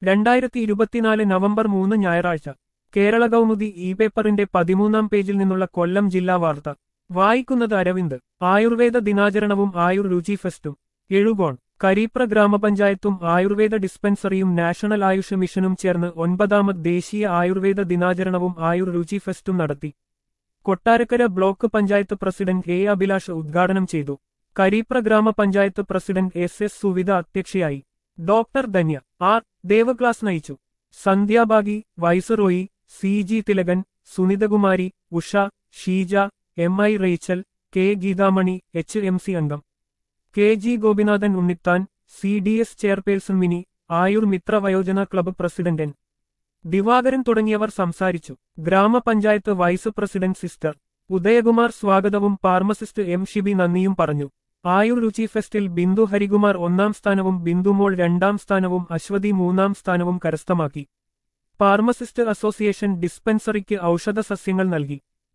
രണ്ടായിരത്തി ഇരുപത്തിനാല് നവംബർ മൂന്ന് ഞായറാഴ്ച കേരള കൗമുദി ഇ പേപ്പറിന്റെ പതിമൂന്നാം പേജിൽ നിന്നുള്ള കൊല്ലം ജില്ലാ വാർത്ത വായിക്കുന്നത് അരവിന്ദ് ആയുർവേദ ദിനാചരണവും ആയുർ രുചി ഫെസ്റ്റും എഴുകോൺ കരീപ്ര ഗ്രാമപഞ്ചായത്തും ആയുർവേദ ഡിസ്പെൻസറിയും നാഷണൽ ആയുഷ് മിഷനും ചേർന്ന് ഒൻപതാമത് ദേശീയ ആയുർവേദ ദിനാചരണവും ആയുർ രുചി ഫെസ്റ്റും നടത്തി Kottarakkara block panchayat president A Abhilash ഉദ്ഘാടനം ചെയ്തു കരീപ്ര ഗ്രാമപഞ്ചായത്ത് പ്രസിഡന്റ് എസ് എസ് സുവിധ അധ്യക്ഷയായി ഡോക്ടർ ധന്യ ആർ ദേവക്ലാസ് നയിച്ചു സന്ധ്യാബാഗി വൈസറോയി C G Thilakan Sunithakumari Usha Sheeja M I Rachel K Geethamani H M C അംഗം K G Gopinathan Unnithan C D S chairperson Mini Ayur Mithra വയോജന ക്ലബ്ബ് പ്രസിഡന്റ് എൻ ദിവാകരൻ തുടങ്ങിയവർ സംസാരിച്ചു ഗ്രാമപഞ്ചായത്ത് വൈസ് പ്രസിഡന്റ് സിസ്റ്റർ ഉദയകുമാർ സ്വാഗതവും ഫാർമസിസ്റ്റ് എം ഷിബി നന്ദിയും പറഞ്ഞു ആയുർ രുചി ഫെസ്റ്റിൽ ബിന്ദു ഹരികുമാർ ഒന്നാം സ്ഥാനവും ബിന്ദുമോൾ രണ്ടാം സ്ഥാനവും അശ്വതി മൂന്നാം സ്ഥാനവും കരസ്ഥമാക്കി ഫാർമസിസ്റ്റ് അസോസിയേഷൻ ഡിസ്പെൻസറിക്ക് ഔഷധ സസ്യങ്ങൾ നൽകി